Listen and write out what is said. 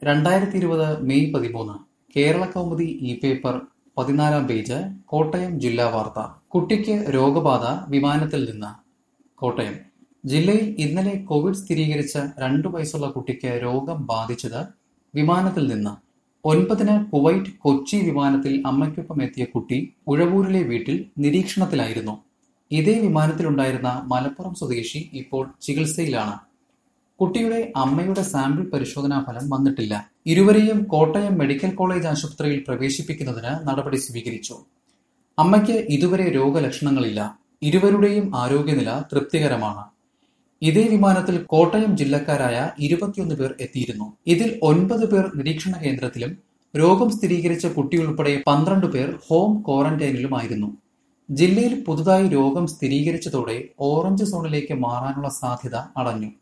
രണ്ടായിരത്തി ഇരുപത് മെയ് പതിമൂന്ന് കേരള കൗമുദി ഇ പേപ്പർ പതിനാലാം പേജ് കോട്ടയം ജില്ലാ വാർത്ത കുട്ടിക്ക് രോഗബാധ വിമാനത്തിൽ നിന്ന് കോട്ടയം ജില്ലയിൽ ഇന്നലെ കോവിഡ് സ്ഥിരീകരിച്ച രണ്ടു വയസ്സുള്ള കുട്ടിക്ക് രോഗം ബാധിച്ചത് വിമാനത്തിൽ നിന്ന് ഒൻപതിന് കുവൈറ്റ് കൊച്ചി വിമാനത്തിൽ അമ്മയ്ക്കൊപ്പം എത്തിയ കുട്ടി ഉഴവൂരിലെ വീട്ടിൽ നിരീക്ഷണത്തിലായിരുന്നു ഇതേ വിമാനത്തിലുണ്ടായിരുന്ന മലപ്പുറം സ്വദേശി ഇപ്പോൾ ചികിത്സയിലാണ് കുട്ടിയുടെ അമ്മയുടെ സാമ്പിൾ പരിശോധനാ ഫലം വന്നിട്ടില്ല ഇരുവരെയും കോട്ടയം മെഡിക്കൽ കോളേജ് ആശുപത്രിയിൽ പ്രവേശിപ്പിക്കുന്നതിന് നടപടി സ്വീകരിച്ചു അമ്മയ്ക്ക് ഇതുവരെ രോഗലക്ഷണങ്ങളില്ല ഇരുവരുടെയും ആരോഗ്യനില തൃപ്തികരമാണ് ഇതേ വിമാനത്തിൽ കോട്ടയം ജില്ലക്കാരായ ഇരുപത്തിയൊന്ന് പേർ എത്തിയിരുന്നു ഇതിൽ ഒൻപത് പേർ നിരീക്ഷണ കേന്ദ്രത്തിലും രോഗം സ്ഥിരീകരിച്ച കുട്ടിയുൾപ്പെടെ പന്ത്രണ്ട് പേർ ഹോം ക്വാറന്റൈനിലുമായിരുന്നു ജില്ലയിൽ പുതുതായി രോഗം സ്ഥിരീകരിച്ചതോടെ ഓറഞ്ച് സോണിലേക്ക് മാറാനുള്ള സാധ്യത അടഞ്ഞു